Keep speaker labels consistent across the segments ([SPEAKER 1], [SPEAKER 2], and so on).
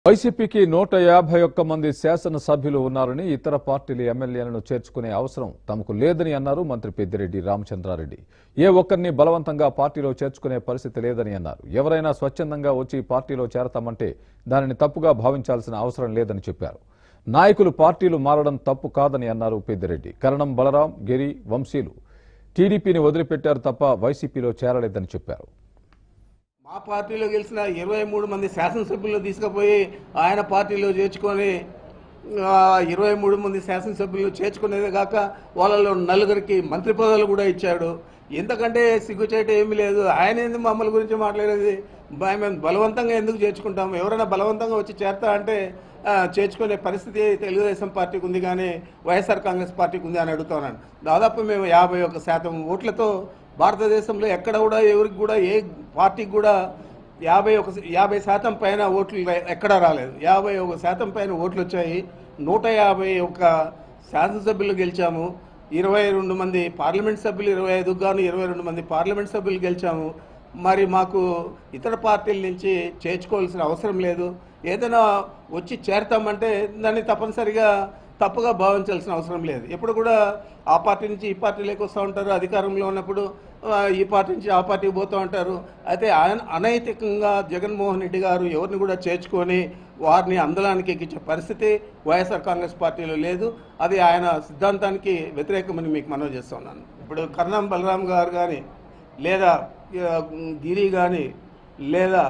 [SPEAKER 1] వైసీపీకి నూట యాభై ఒక్క మంది శాసనసభ్యులు ఉన్నారని ఇతర పార్టీల ఎమ్మెల్యేలను చేర్చుకునే అవసరం తమకు లేదని అన్నారు మంత్రి పెద్దిరెడ్డి రామచంద్రారెడ్డి ఏ ఒక్కరిని బలవంతంగా పార్టీలో చేర్చుకునే పరిస్థితి లేదని అన్నారు ఎవరైనా స్వచ్ఛందంగా వచ్చి పార్టీలో చేరతామంటే దానిని తప్పుగా భావించాల్సిన అవసరం లేదని చెప్పారు నాయకులు పార్టీలు మారడం తప్పు కాదని అన్నారు పెద్దిరెడ్డి కరణం బలరాం గిరి వంశీలు టీడీపీని వదిలిపెట్టారు తప్ప వైసీపీలో చేరలేదని చెప్పారు
[SPEAKER 2] మా పార్టీలో గెలిచిన ఇరవై మూడు మంది శాసనసభ్యులు తీసుకుపోయి ఆయన పార్టీలో చేర్చుకొని ఆ, ఇరవై మూడు మంది శాసనసభ్యులు చేర్చుకునేదే కాక వాళ్ళలో నలుగురికి మంత్రి పదవులు కూడా ఇచ్చాడు ఎంతకంటే సిగ్గుచేట ఏమీ లేదు ఆయన ఎందుకు మమ్మల్ని గురించి మాట్లాడేది బ- మేము బలవంతంగా ఎందుకు చేర్చుకుంటాం ఎవరైనా బలవంతంగా వచ్చి చేరతా అంటే ఆ, చేర్చుకునే పరిస్థితి తెలుగుదేశం పార్టీకి ఉంది కానీ వైఎస్ఆర్ కాంగ్రెస్ పార్టీకి ఉంది అని అడుగుతున్నాను దాదాపు మేము యాభై ఒక్క శాతం ఓట్లతో భారతదేశంలో ఎక్కడ కూడా ఎవరికి కూడా ఏ పార్టీకి కూడా యాభై ఒక యాభై శాతం పైన ఓట్లు ర- ఎక్కడా రాలేదు యాభై ఒక శాతం పైన ఓట్లు వచ్చాయి నూట యాభై ఒక్క శాసనసభ్యులు గెలిచాము ఇరవై రెండు మంది పార్లమెంట్ సభ్యులు ఇరవై ఐదుకు గాను ఇరవై రెండు మంది పార్లమెంట్ సభ్యులు గెలిచాము మరి మాకు ఇతర పార్టీల నుంచి చేర్చుకోవాల్సిన అవసరం లేదు ఏదైనా వచ్చి చేరతామంటే దాన్ని తప్పనిసరిగా తప్పుగా భావించాల్సిన అవసరం లేదు ఎప్పుడు కూడా ఆ పార్టీ నుంచి ఈ పార్టీలోకి వస్తూ ఉంటారు అధికారంలో ఉన్నప్పుడు ఆ, ఈ పార్టీ నుంచి ఆ పార్టీకి పోతూ ఉంటారు అయితే ఆయన అనైతికంగా జగన్మోహన్ రెడ్డి గారు ఎవరిని కూడా చేర్చుకొని వారిని అందలానికి ఎక్కించే పరిస్థితి వైఎస్ఆర్ కాంగ్రెస్ పార్టీలో లేదు అది ఆయన సిద్ధాంతానికి వ్యతిరేకమని మీకు మనవి చేస్తున్నాను ఇప్పుడు కర్ణం బలరాం గారు కానీ లేదా ఆ, గిరి కానీ లేదా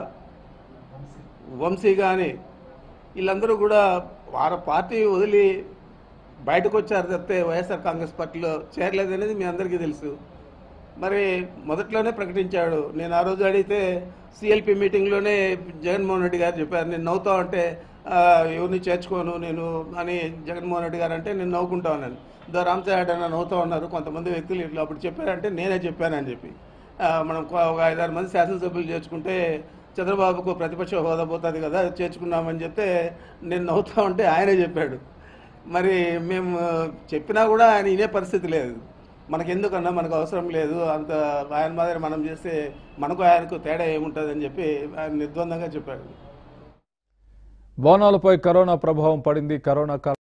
[SPEAKER 2] వంశీ కానీ వీళ్ళందరూ కూడా వారి పార్టీ వదిలి బయటకు వచ్చారు తప్పితే వైఎస్ఆర్ కాంగ్రెస్ పార్టీలో చేరలేదు అనేది మీ అందరికీ తెలుసు మరి మొదట్లోనే ప్రకటించాడు నేను ఆ రోజు అడిగితే సిఎల్పి మీటింగ్లోనే జగన్మోహన్ రెడ్డి గారు చెప్పారు నేను నవ్వుతా అంటే "ఆ, ఎవరిని చేర్చుకోను నేను అని జగన్మోహన్ రెడ్డి గారు అంటే నేను నవ్వుకుంటా ఉన్నాను దో రామచంద్ర అన్న నవ్వుతా ఉన్నారు కొంతమంది వ్యక్తులు ఇట్లా అప్పుడు చెప్పారంటే నేనే చెప్పానని చెప్పి ఆ, మనం ఒక ఒక ఐదారు మంది శాసనసభ్యులు చేర్చుకుంటే చంద్రబాబుకు ప్రతిపక్ష హోదా పోతుంది కదా చేర్చుకున్నామని చెప్తే నేను నవ్వుతా ఉంటే ఆయనే చెప్పాడు మరి మేము చెప్పినా కూడా ఆయన ఇనే పరిస్థితి లేదు మనకెందుకన్నా మనకు అవసరం లేదు అంత ఆయన మాదిరి మనం చేస్తే మనకు ఆయనకు తేడా ఏముంటుందని చెప్పి ఆయన నిర్ద్వందంగా చెప్పాడు
[SPEAKER 1] బోనాలపై కరోనా ప్రభావం పడింది కరోనా కారణంగా